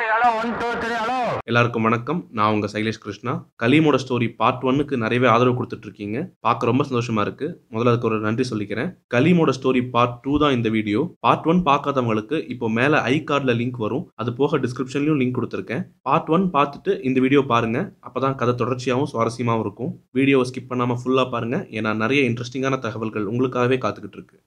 hello one two three hello எல்லாருக்கும் வணக்கம் நான் உங்க சைலேஷ் கிருஷ்ணா கலீமோட ஸ்டோரி பார்ட் ஒன்னுக்கு நிறையவே ஆதரவு கொடுத்துட்டு இருக்கீங்க பார்க்க ரொம்ப சந்தோஷமா இருக்கு முதல்ல அதுக்கு ஒரு நன்றி சொல்லிக்கிறேன் கலீமோட ஸ்டோரி பார்ட் டூ தான் இந்த வீடியோ பார்ட் ஒன் பார்க்காதவங்களுக்கு இப்போ மேல ஐ கார்டில் லிங்க் வரும் அது போக டிஸ்கிரிப்ஷன்லயும் லிங்க் கொடுத்துருக்கேன் பார்ட் ஒன் பார்த்துட்டு இந்த வீடியோ பாருங்க அப்பதான் கதை தொடர்ச்சியாகவும் சுவாரஸ்யமாகவும் இருக்கும் வீடியோவை ஸ்கிப் பண்ணாம ஃபுல்லா பாருங்க ஏன்னா நிறைய இன்ட்ரெஸ்டிங்கான தகவல்கள் உங்களுக்காகவே காத்துக்கிட்டு இருக்கு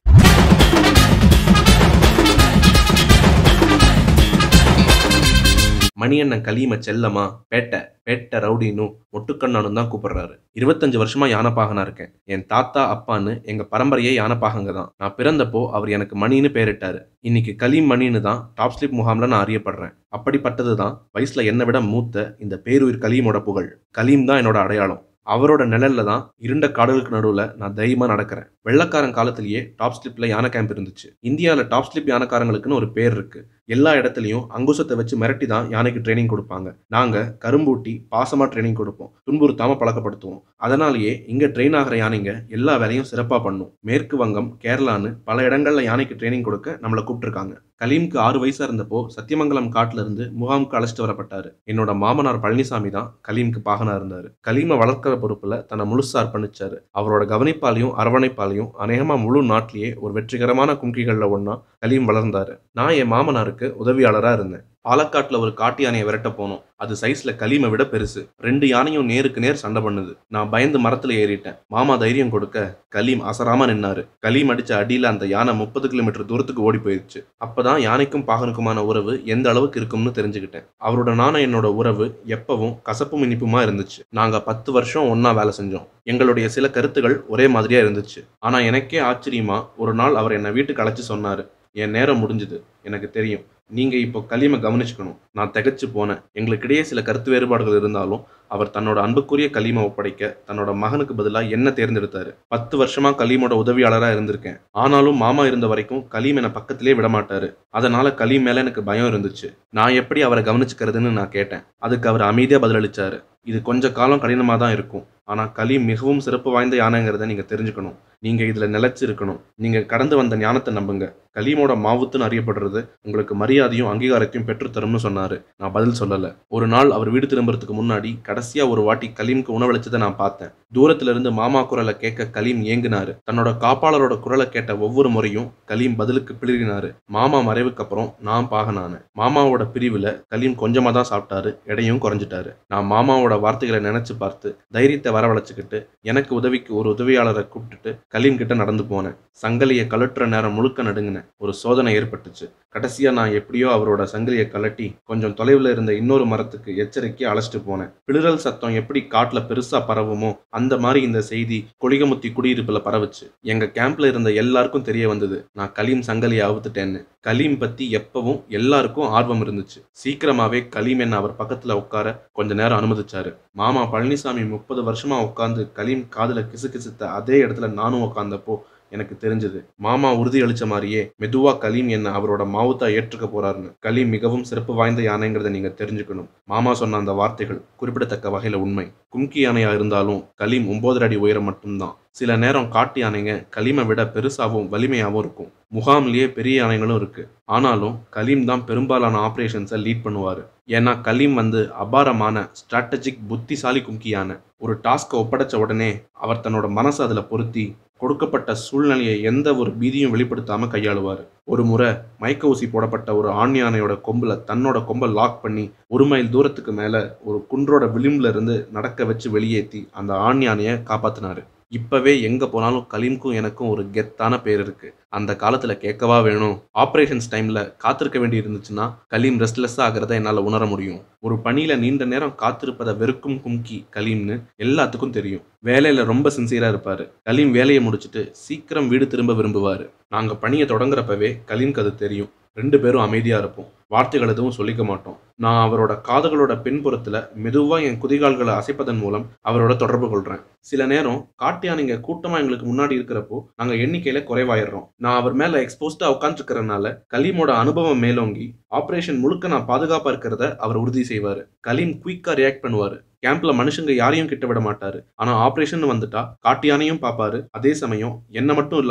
மணியண்ணன் கலீம செல்லமா பேட்டை பேட்டை ரவுடின்னு ஒட்டுக்கண்ணானு தான் கூப்பிடுறாரு இருபத்தஞ்சு வருஷமா யானைப்பாகனா இருக்கேன் என் தாத்தா அப்பான்னு எங்க பரம்பரையே யானைப்பாகங்க தான் நான் பிறந்தப்போ அவர் எனக்கு மணின்னு பேரிட்டாரு இன்னைக்கு கலீம் மணின்னு தான் டாப் ஸ்லிப் முகாம்ல நான் அறியப்படுறேன் அப்படிப்பட்டது தான் வயசுல என்னை விட மூத்த இந்த பேருயிர் கலீமோட புகழ் கலீம் தான் என்னோட அடையாளம் அவரோட நிழல்ல தான் இருண்ட காடுகளுக்கு நடுவுல நான் தைரியமா நடக்கிறேன் வெள்ளக்காரன் காலத்திலேயே டாப் ஸ்லிப்ல யானை கேம்ப் இருந்துச்சு இந்தியாவில் டாப் ஸ்லிப் யானைக்காரங்களுக்குன்னு ஒரு பேர் இருக்கு எல்லா இடத்துலையும் அங்குசத்தை வச்சு மிரட்டி தான் யானைக்கு ட்ரைனிங் கொடுப்பாங்க நாங்க கரும்பூட்டி பாசமா ட்ரைனிங் கொடுப்போம் துன்புறுத்தாம பழக்கப்படுத்துவோம் அதனாலேயே இங்க ட்ரெயின் ஆகிற யானைங்க எல்லா வேலையும் சிறப்பா பண்ணும் மேற்கு வங்கம் கேரளான்னு பல இடங்கள்ல யானைக்கு ட்ரைனிங் கொடுக்க நம்மளை கூப்பிட்டுருக்காங்க கலீம்க்கு ஆறு வயசா இருந்தப்போ சத்தியமங்கலம் காட்டுல இருந்து முகாமுக்கு அழைச்சிட்டு வரப்பட்டாரு என்னோட மாமனார் பழனிசாமி தான் கலீம்க்கு பாகனா இருந்தாரு கலீமை வளர்க்கிற பொறுப்புல தன்னை முழுசா அர்ப்பணிச்சாரு அவரோட கவனிப்பாலையும் அரவணைப்பாலையும் அநேகமா முழு நாட்டிலேயே ஒரு வெற்றிகரமான கும்கிகள்ல ஒன்னா கலீம் வளர்ந்தாரு நான் என் மாமனாருக்கு உதவியாளரா இருந்தேன் பாலக்காட்டுல ஒரு காட்டு யானையை விரட்ட போனோம் அது சைஸ்ல கலீமை விட பெருசு ரெண்டு யானையும் நேருக்கு நேர் சண்டை பண்ணுது நான் பயந்து மரத்துல ஏறிட்டேன் மாமா தைரியம் கொடுக்க கலீம் அசராம நின்னாரு கலீம் அடிச்ச அடியில அந்த யானை முப்பது கிலோமீட்டர் தூரத்துக்கு ஓடி போயிடுச்சு அப்பதான் யானைக்கும் பாகனுக்குமான உறவு எந்த அளவுக்கு இருக்கும்னு தெரிஞ்சுக்கிட்டேன் அவரோட நானும் என்னோட உறவு எப்பவும் கசப்பும் இனிப்புமா இருந்துச்சு நாங்க பத்து வருஷம் ஒன்னா வேலை செஞ்சோம் எங்களுடைய சில கருத்துகள் ஒரே மாதிரியா இருந்துச்சு ஆனா எனக்கே ஆச்சரியமா ஒரு நாள் அவர் என்னை வீட்டுக்கு அழைச்சு சொன்னாரு என் நேரம் முடிஞ்சுது எனக்கு தெரியும் நீங்க இப்போ கலீமை கவனிச்சுக்கணும் நான் திகைச்சு போனேன் எங்களுக்கிடையே சில கருத்து வேறுபாடுகள் இருந்தாலும் அவர் தன்னோட அன்புக்குரிய கலீமை ஒப்படைக்க தன்னோட மகனுக்கு பதிலாக என்ன தேர்ந்தெடுத்தாரு பத்து வருஷமா கலீமோட உதவியாளராக இருந்திருக்கேன் ஆனாலும் மாமா இருந்த வரைக்கும் கலீம் என்னை பக்கத்திலே விட மாட்டாரு அதனால கலீம் மேல எனக்கு பயம் இருந்துச்சு நான் எப்படி அவரை கவனிச்சுக்கிறதுன்னு நான் கேட்டேன் அதுக்கு அவர் அமைதியா பதிலளிச்சாரு இது கொஞ்ச காலம் கடினமாக தான் இருக்கும் ஆனால் கலீம் மிகவும் சிறப்பு வாய்ந்த யானைங்கிறத நீங்கள் தெரிஞ்சுக்கணும் நீங்கள் இதில் நிலைச்சு இருக்கணும் நீங்கள் கடந்து வந்த ஞானத்தை நம்புங்க கலீமோட மாவுத்துன்னு அறியப்படுறது உங்களுக்கு மரியாதையும் அங்கீகாரத்தையும் பெற்றுத்தரும்னு சொன்னார் நான் பதில் சொல்லலை ஒரு நாள் அவர் வீடு திரும்புறதுக்கு முன்னாடி கடைசியாக ஒரு வாட்டி கலீம்க்கு உணவளிச்சதை நான் பார்த்தேன் தூரத்துல இருந்து மாமா குரலை கேட்க கலீம் ஏங்கினாரு தன்னோட காப்பாளரோட குரலை கேட்ட ஒவ்வொரு முறையும் கலீம் பதிலுக்கு பிளிறினாரு மாமா மறைவுக்கு அப்புறம் நான் பாகனானேன் மாமாவோட பிரிவுல கலீம் கொஞ்சமா தான் சாப்பிட்டாரு எடையும் குறைஞ்சிட்டாரு நான் மாமாவோட வார்த்தைகளை நினைச்சு பார்த்து தைரியத்தை வரவழைச்சுக்கிட்டு எனக்கு உதவிக்கு ஒரு உதவியாளரை கூப்பிட்டுட்டு கலீம் கிட்ட நடந்து போனேன் சங்கிலியை கழட்டுற நேரம் முழுக்க நடுங்கினேன் ஒரு சோதனை ஏற்பட்டுச்சு கடைசியா நான் எப்படியோ அவரோட சங்கிலியை கழட்டி கொஞ்சம் தொலைவில் இருந்த இன்னொரு மரத்துக்கு எச்சரிக்கையா அழைச்சிட்டு போனேன் பிளிரல் சத்தம் எப்படி காட்டுல பெருசா பரவுமோ அந்த மாதிரி இந்த செய்தி கொளிகமுத்தி குடியிருப்புல பரவுச்சு எங்க கேம்ப்ல இருந்த எல்லாருக்கும் தெரிய வந்தது நான் கலீம் சங்கிலியை அவுத்துட்டேன்னு கலீம் பத்தி எப்பவும் எல்லாருக்கும் ஆர்வம் இருந்துச்சு சீக்கிரமாவே கலீம் என்ன அவர் பக்கத்துல உட்கார கொஞ்ச நேரம் அனுமதிச்சாரு மாமா பழனிசாமி முப்பது வருஷமா உட்காந்து கலீம் காதுல கிசு கிசுத்த அதே இடத்துல நானும் உட்காந்தப்போ எனக்கு தெரிஞ்சது மாமா உறுதி அளிச்ச மாதிரியே மெதுவா கலீம் என்ன அவரோட மாவுத்தா ஏற்றுக்க போறாருன்னு கலீம் மிகவும் சிறப்பு வாய்ந்த யானைங்கிறத நீங்க தெரிஞ்சுக்கணும் மாமா சொன்ன அந்த வார்த்தைகள் குறிப்பிடத்தக்க வகையில உண்மை கும்கி யானையா இருந்தாலும் கலீம் ஒன்பதரை அடி உயரம் மட்டும்தான் சில நேரம் காட்டு யானைங்க கலீமை விட பெருசாகவும் வலிமையாகவும் இருக்கும் முகாம்லயே பெரிய யானைகளும் இருக்கு ஆனாலும் கலீம் தான் பெரும்பாலான ஆப்ரேஷன்ஸை லீட் பண்ணுவாரு ஏன்னா கலீம் வந்து அபாரமான ஸ்ட்ராட்டஜிக் புத்திசாலி கும்கி யானை ஒரு டாஸ்க்கை ஒப்படைச்ச உடனே அவர் தன்னோட மனசை அதுல பொருத்தி கொடுக்கப்பட்ட சூழ்நிலையை எந்த ஒரு பீதியும் வெளிப்படுத்தாம கையாளுவார் ஒரு முறை மயக்க ஊசி போடப்பட்ட ஒரு ஆண் யானையோட கொம்புல தன்னோட கொம்பை லாக் பண்ணி ஒரு மைல் தூரத்துக்கு மேல ஒரு குன்றோட விளிம்புல இருந்து நடக்க வச்சு வெளியேற்றி அந்த ஆண் யானையை காப்பாத்தினாரு இப்பவே எங்க போனாலும் கலீம்க்கும் எனக்கும் ஒரு கெத்தான பேர் இருக்கு அந்த காலத்துல கேட்கவா வேணும் ஆப்ரேஷன்ஸ் டைம்ல காத்திருக்க வேண்டி இருந்துச்சுன்னா கலீம் ரெஸ்ட்லெஸ் ஆகிறத என்னால உணர முடியும் ஒரு பணியில நீண்ட நேரம் காத்திருப்பதை வெறுக்கும் கும்கி கலீம்னு எல்லாத்துக்கும் தெரியும் வேலையில ரொம்ப சின்சியரா இருப்பாரு கலீம் வேலையை முடிச்சுட்டு சீக்கிரம் வீடு திரும்ப விரும்புவாரு நாங்க பணியை தொடங்குறப்பவே கலீம்க்கு அது தெரியும் ரெண்டு பேரும் அமைதியா இருப்போம் வார்த்தைகள் எதுவும் சொல்லிக்க மாட்டோம் நான் அவரோட காதுகளோட பின்புறத்துல மெதுவா என் குதிகால்களை அசைப்பதன் மூலம் அவரோட தொடர்பு கொள்றேன் சில நேரம் காட்டு யானைங்க கூட்டமா எங்களுக்கு முன்னாடி இருக்கிறப்போ நாங்க எண்ணிக்கையில குறைவாயிடுறோம் நான் அவர் மேல எக்ஸ்போஸ்டா உட்காந்துருக்கிறனால கலீமோட அனுபவம் மேலோங்கி ஆபரேஷன் முழுக்க நான் பாதுகாப்பா இருக்கிறத அவர் உறுதி செய்வாரு கலீம் குயிக்கா ரியாக்ட் பண்ணுவாரு கேம்ப்ல மனுஷங்க யாரையும் கிட்ட விட மாட்டாரு ஆனா ஆபரேஷன் வந்துட்டா காட்டு யானையும் பாப்பாரு அதே சமயம் என்ன மட்டும் இல்லாம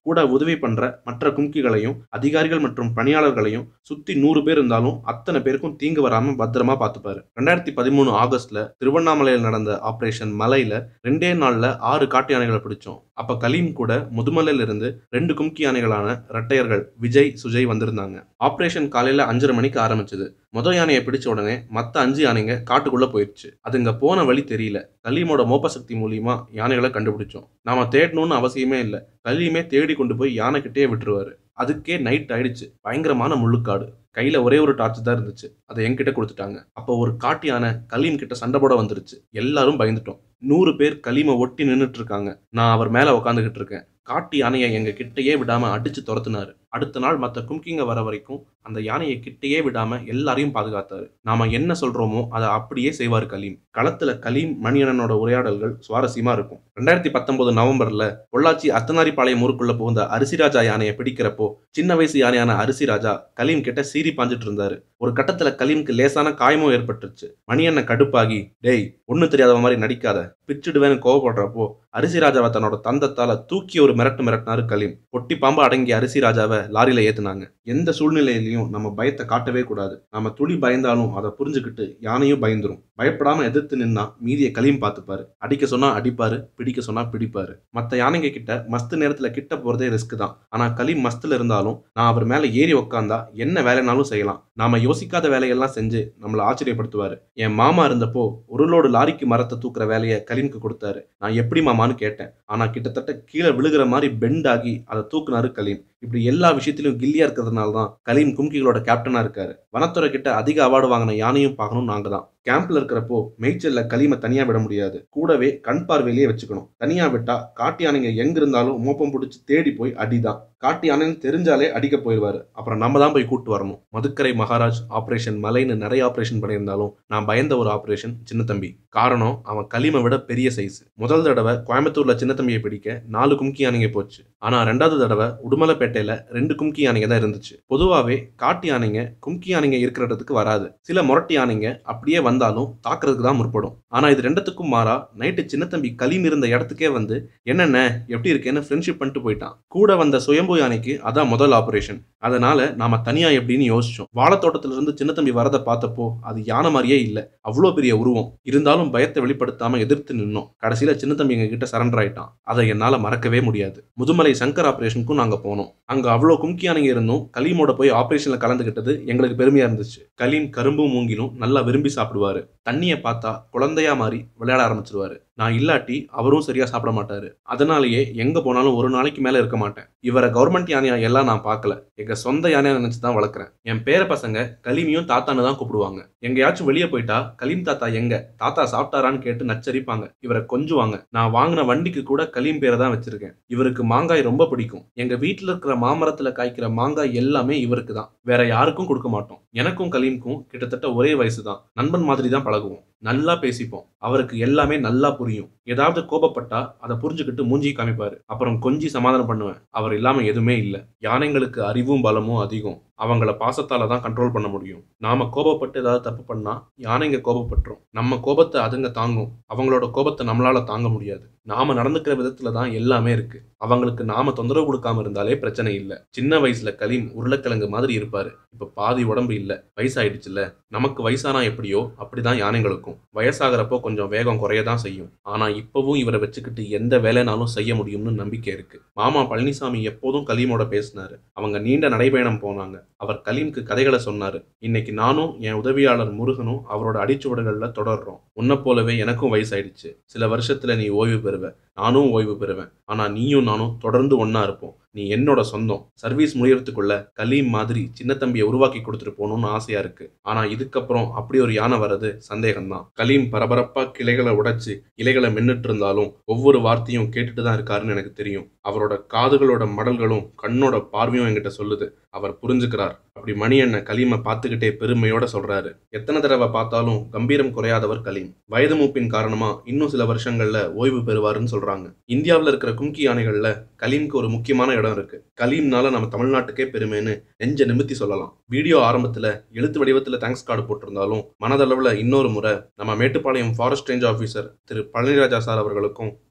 கூட உதவி பண்ற மற்ற கும்கிகளையும் அதிகாரிகள் மற்றும் பணியாளர்களையும் சுத்தி நூறு பேர் இருந்தாலும் அத்தனை பேருக்கும் தீங்கு வராம பத்திரமா பார்த்துப்பாரு ரெண்டாயிரத்தி பதிமூணு ஆகஸ்ட்ல திருவண்ணாமலையில் நடந்த ஆபரேஷன் மலையில ரெண்டே நாள்ல ஆறு காட்டு யானைகளை பிடிச்சோம் அப்ப கலீம் கூட முதுமலையில இருந்து ரெண்டு கும்கி யானைகளான இரட்டையர்கள் விஜய் சுஜய் வந்திருந்தாங்க ஆபரேஷன் காலையில அஞ்சரை மணிக்கு ஆரம்பிச்சது முதல் யானையை பிடிச்ச உடனே மத்த அஞ்சு யானைங்க காட்டுக்குள்ள போயிடுச்சு அதுங்க போன வழி தெரியல கலீமோட மோப்ப சக்தி மூலியமா யானைகளை கண்டுபிடிச்சோம் நாம தேடணும்னு அவசியமே இல்லை கலீமே தேடி கொண்டு போய் யானை கிட்டே விட்டுருவாரு அதுக்கே நைட் ஆயிடுச்சு பயங்கரமான முள்ளுக்காடு கையில ஒரே ஒரு டார்ச் தான் இருந்துச்சு அதை என்கிட்ட கொடுத்துட்டாங்க அப்போ ஒரு காட்டு யானை கலீம் கிட்ட சண்டை போட வந்துருச்சு எல்லாரும் பயந்துட்டோம் நூறு பேர் கலீமை ஒட்டி நின்னுட்டு இருக்காங்க நான் அவர் மேல உட்காந்துக்கிட்டு இருக்கேன் காட்டு யானையை எங்க கிட்டயே விடாம அடிச்சு துரத்துனாரு அடுத்த நாள் மற்ற கும்கிங்க வர வரைக்கும் அந்த யானையை கிட்டயே விடாம எல்லாரையும் பாதுகாத்தாரு நாம என்ன சொல்றோமோ அதை அப்படியே செய்வார் கலீம் களத்துல கலீம் மணியனனோட உரையாடல்கள் சுவாரஸ்யமா இருக்கும் ரெண்டாயிரத்தி பத்தொன்பது நவம்பர்ல பொள்ளாச்சி அத்தனாரிப்பாளையம் ஊருக்குள்ள புகுந்த அரிசிராஜா யானையை பிடிக்கிறப்போ சின்ன வயசு யானையான அரிசிராஜா கலீம் கிட்ட சீறி பாஞ்சிட்டு இருந்தாரு ஒரு கட்டத்துல கலீம்க்கு லேசான காயமும் ஏற்பட்டுருச்சு மணியண்ண கடுப்பாகி டேய் ஒண்ணு தெரியாத மாதிரி நடிக்காத பிச்சுடுவேன்னு கோவப்படுறப்போ அரிசிராஜாவை தன்னோட தந்தத்தால தூக்கி ஒரு மிரட்டு மிரட்டினாரு கலீம் பொட்டி பாம்பு அடங்கிய அரிசிராஜாவை லாரியில ஏத்துனாங்க எந்த சூழ்நிலையிலையும் நம்ம பயத்தை காட்டவே கூடாது நம்ம துளி பயந்தாலும் அதை புரிஞ்சுக்கிட்டு யானையும் பயந்துரும் பயப்படாம எதிர்த்து நின்னா மீதியை கலீம் பார்த்துப்பாரு அடிக்க சொன்னா அடிப்பாரு பிடிக்க சொன்னா பிடிப்பாரு மத்த யானைங்க கிட்ட மஸ்து நேரத்துல கிட்ட போறதே ரிஸ்க் தான் ஆனா கலீம் மஸ்துல இருந்தாலும் நான் அவர் மேல ஏறி உக்காந்தா என்ன வேலைனாலும் செய்யலாம் நாம யோசிக்காத வேலையெல்லாம் செஞ்சு நம்மளை ஆச்சரியப்படுத்துவாரு என் மாமா இருந்தப்போ ஒரு லோடு லாரிக்கு மரத்தை தூக்குற வேலையை கலீம்க்கு கொடுத்தாரு நான் எப்படி மாமான்னு கேட்டேன் ஆனா கிட்டத்தட்ட கீழே விழுகிற மாதிரி பெண்ட் ஆகி அதை தூக்குனாரு கலீம் இப்படி எல்லா விஷயத்திலும் கில்லியா இருக்கிறதுனால தான் கலீம் கும்கிகளோட கேப்டனா இருக்காரு வனத்துறை கிட்ட அதிக அவார்டு வாங்கின யானையும் பார்க்கணும் நாங்க தான் கேம்ப்ல இருக்கிறப்போ மேய்ச்சல்ல கலீமை தனியா விட முடியாது கூடவே கண் பார்வையிலேயே வச்சுக்கணும் தனியா விட்டா காட்டு யானைங்க எங்க இருந்தாலும் மோப்பம் பிடிச்சி தேடி போய் அடிதான் காட்டு யானைன்னு தெரிஞ்சாலே அடிக்க போயிடுவாரு அப்புறம் நம்ம தான் போய் கூட்டு வரணும் மதுக்கரை மகாராஜ் ஆபரேஷன் மலைன்னு நிறைய ஆபரேஷன் பண்ணியிருந்தாலும் நான் பயந்த ஒரு ஆபரேஷன் சின்ன தம்பி காரணம் அவன் கலீமை விட பெரிய சைஸ் முதல் தடவை கோயம்புத்தூர்ல சின்ன தம்பியை பிடிக்க நாலு கும்கி யானைங்க போச்சு ஆனா ரெண்டாவது தடவை உடுமலைப்பேட்டையில ரெண்டு கும்கி யானைங்க தான் இருந்துச்சு பொதுவாவே காட்டு யானைங்க கும்கி யானைங்க இருக்கிற இடத்துக்கு வராது சில முரட்டு யானைங்க அப்படியே வந்தாலும் தாக்குறதுக்கு தான் முற்படும் ஆனா இது ரெண்டுத்துக்கும் மாறா நைட்டு சின்ன தம்பி கலீம் இருந்த இடத்துக்கே வந்து என்னென்ன எப்படி இருக்கேன்னு ஃப்ரெண்ட்ஷிப் பண்ணிட்டு போயிட்டான் கூட வந்த சுயம்பு யானைக்கு அதான் முதல் ஆபரேஷன் அதனால நாம தனியா எப்படின்னு யோசிச்சோம் வாழைத்தோட்டத்துல இருந்து சின்ன தம்பி வரதை பார்த்தப்போ அது யானை மாதிரியே இல்ல அவ்வளோ பெரிய உருவம் இருந்தாலும் பயத்தை வெளிப்படுத்தாம எதிர்த்து நின்னோம் கடைசியில சின்ன தம்பி எங்க கிட்ட சரண்டர் ஆயிட்டான் அதை என்னால மறக்கவே முடியாது முதுமலை சங்கர் ஆபரேஷனுக்கும் நாங்க போனோம் அங்க அவ்வளோ கும்கி யானைங்க இருந்தும் கலீமோட போய் ஆபரேஷன்ல கலந்துகிட்டது எங்களுக்கு பெருமையா இருந்துச்சு கலீம் கரும்பும் மூங்கிலும் நல்லா விரும்பி சாப்பிடுவாரு தண்ணியை பார்த்தா குழந்தையா மாறி விளையாட ஆரம்பிச்சிருவாரு நான் இல்லாட்டி அவரும் சரியா சாப்பிட மாட்டாரு அதனாலேயே எங்க போனாலும் ஒரு நாளைக்கு மேல இருக்க மாட்டேன் இவரை கவர்மெண்ட் யானையா எல்லாம் நான் பார்க்கல எங்க சொந்த யானையா நினைச்சு தான் வளர்க்குறேன் என் பேர பசங்க கலீமியும் தாத்தான்னு தான் கூப்பிடுவாங்க எங்கேயாச்சும் வெளியே போயிட்டா கலீம் தாத்தா எங்க தாத்தா சாப்பிட்டாரான்னு கேட்டு நச்சரிப்பாங்க இவரை கொஞ்சுவாங்க நான் வாங்கின வண்டிக்கு கூட கலீம் பேரை தான் வச்சிருக்கேன் இவருக்கு மாங்காய் ரொம்ப பிடிக்கும் எங்க வீட்டுல இருக்கிற மாமரத்துல காய்க்கிற மாங்காய் எல்லாமே இவருக்கு தான் வேற யாருக்கும் கொடுக்க மாட்டோம் எனக்கும் கலீம்க்கும் கிட்டத்தட்ட ஒரே வயசு தான் நண்பன் மாதிரி தான் பழகுவோம் நல்லா பேசிப்போம் அவருக்கு எல்லாமே நல்லா புரியும் ஏதாவது கோபப்பட்டா அதை புரிஞ்சுக்கிட்டு மூஞ்சி காமிப்பாரு அப்புறம் கொஞ்சி சமாதானம் பண்ணுவேன் அவர் இல்லாம எதுவுமே இல்ல யானைங்களுக்கு அறிவும் பலமும் அதிகம் அவங்கள பாசத்தால தான் கண்ட்ரோல் பண்ண முடியும் நாம கோபப்பட்டு ஏதாவது தப்பு பண்ணா யானைங்க கோபப்பட்டுரும் நம்ம கோபத்தை அதுங்க தாங்கும் அவங்களோட கோபத்தை நம்மளால தாங்க முடியாது நாம நடந்துக்கிற விதத்துல தான் எல்லாமே இருக்கு அவங்களுக்கு நாம தொந்தரவு கொடுக்காம இருந்தாலே பிரச்சனை இல்ல சின்ன வயசுல கலீம் உருளைக்கிழங்கு மாதிரி இருப்பாரு இப்ப பாதி உடம்பு இல்ல வயசாயிடுச்சுல்ல நமக்கு வயசானா எப்படியோ அப்படிதான் யானைங்களுக்கும் வயசாகிறப்போ கொஞ்சம் வேகம் குறைய தான் செய்யும் ஆனா இப்பவும் இவரை வச்சுக்கிட்டு எந்த வேலைனாலும் செய்ய முடியும்னு நம்பிக்கை இருக்கு மாமா பழனிசாமி எப்போதும் கலீமோட பேசினாரு அவங்க நீண்ட நடைபயணம் போனாங்க அவர் கலீம்க்கு கதைகளை சொன்னாரு இன்னைக்கு நானும் என் உதவியாளர் முருகனும் அவரோட அடிச்சுவடுகள்ல தொடர்றோம் உன்னை போலவே எனக்கும் வயசாயிடுச்சு சில வருஷத்துல நீ ஓய்வு பெறுவ நானும் ஓய்வு பெறுவேன் ஆனா நீயும் நானும் தொடர்ந்து ஒண்ணா இருப்போம் நீ என்னோட சொந்தம் சர்வீஸ் முடியறதுக்குள்ள கலீம் மாதிரி சின்ன தம்பியை உருவாக்கி கொடுத்துட்டு போகணும்னு ஆசையா இருக்கு ஆனா இதுக்கப்புறம் அப்படி ஒரு யானை வர்றது சந்தேகம்தான் கலீம் பரபரப்பா கிளைகளை உடைச்சு இலைகளை மின்னுட்டு இருந்தாலும் ஒவ்வொரு வார்த்தையும் கேட்டுட்டு தான் இருக்காருன்னு எனக்கு தெரியும் அவரோட காதுகளோட மடல்களும் கண்ணோட பார்வையும் என்கிட்ட சொல்லுது அவர் புரிஞ்சுக்கிறார் அப்படி மணி அண்ணன் கலீமை பார்த்துக்கிட்டே பெருமையோட சொல்றாரு எத்தனை தடவை பார்த்தாலும் கம்பீரம் குறையாதவர் கலீம் வயது மூப்பின் காரணமா இன்னும் சில வருஷங்கள்ல ஓய்வு பெறுவாருன்னு சொல்றாங்க இந்தியாவில் இருக்கிற கும்கி யானைகள்ல கலீம்க்கு ஒரு முக்கியமான இடம் இருக்கு கலீம்னால நம்ம தமிழ்நாட்டுக்கே பெருமைன்னு நெஞ்ச நிமித்தி சொல்லலாம் வீடியோ ஆரம்பத்துல எழுத்து வடிவத்துல தேங்க்ஸ் கார்டு போட்டிருந்தாலும் மனதளவுல இன்னொரு முறை நம்ம Mettupalayam forest range officer Thiru Palaniraja sir அவர்களுக்கும்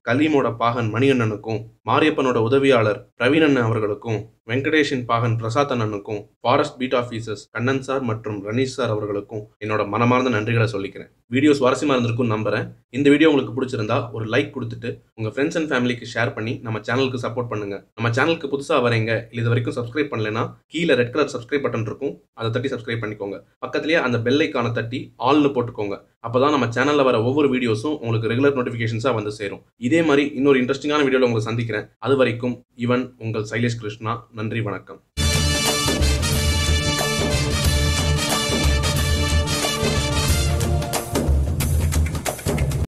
கலீமோட பாகன் மணியண்ணனுக்கும் மாரியப்பனோட உதவியாளர் பிரவீன் அண்ணன் அவர்களுக்கும் வெங்கடேஷின் பாகன் பிரசாத் அண்ணனுக்கும் forest beat officers Kannan sir மற்றும் ரனீஷ் சார் அவர்களுக்கும் என்னோட மனமார்ந்த நன்றிகளை சொல்லிக்கிறேன் வீடியோ சுவாரஸ்யமா இருந்திருக்கும் நம்புறேன் இந்த வீடியோ உங்களுக்கு பிடிச்சிருந்தா ஒரு லைக் கொடுத்துட்டு உங்க ஃப்ரெண்ட்ஸ் அண்ட் ஃபேமிலிக்கு ஷேர் பண்ணி நம்ம சேனலுக்கு சப்போர்ட் பண்ணுங்க நம்ம சேனலுக்கு புதுசா வரீங்க இல்ல இது வரைக்கும் சப்ஸ்கிரைப் பண்ணலைன்னா கீழே ரெட் கலர் சப்ஸ்கிரைப் பட்டன் இருக்கும் அதை தட்டி சப்ஸ்கிரைப் பண்ணிக்கோங்க பக்கத்துலயே அந்த பெல் ஐக்கானை தட்டி ஆல்னு போட்டுக்கோங்க அப்பதான் நம்ம சேனல்ல வர ஒவ்வொரு வீடியோஸும் உங்களுக்கு ரெகுலர் நோட்டிஃபிகேஷன்ஸா வந்து சேரும் இதே மாதிரி இன்னொரு இன்ட்ரெஸ்டிங்கான வீடியோல உங்களை சந்திக்கிறேன் அது வரைக்கும் இவன் உங்கள் சைலேஷ் கிருஷ்ணா நன்றி வணக்கம்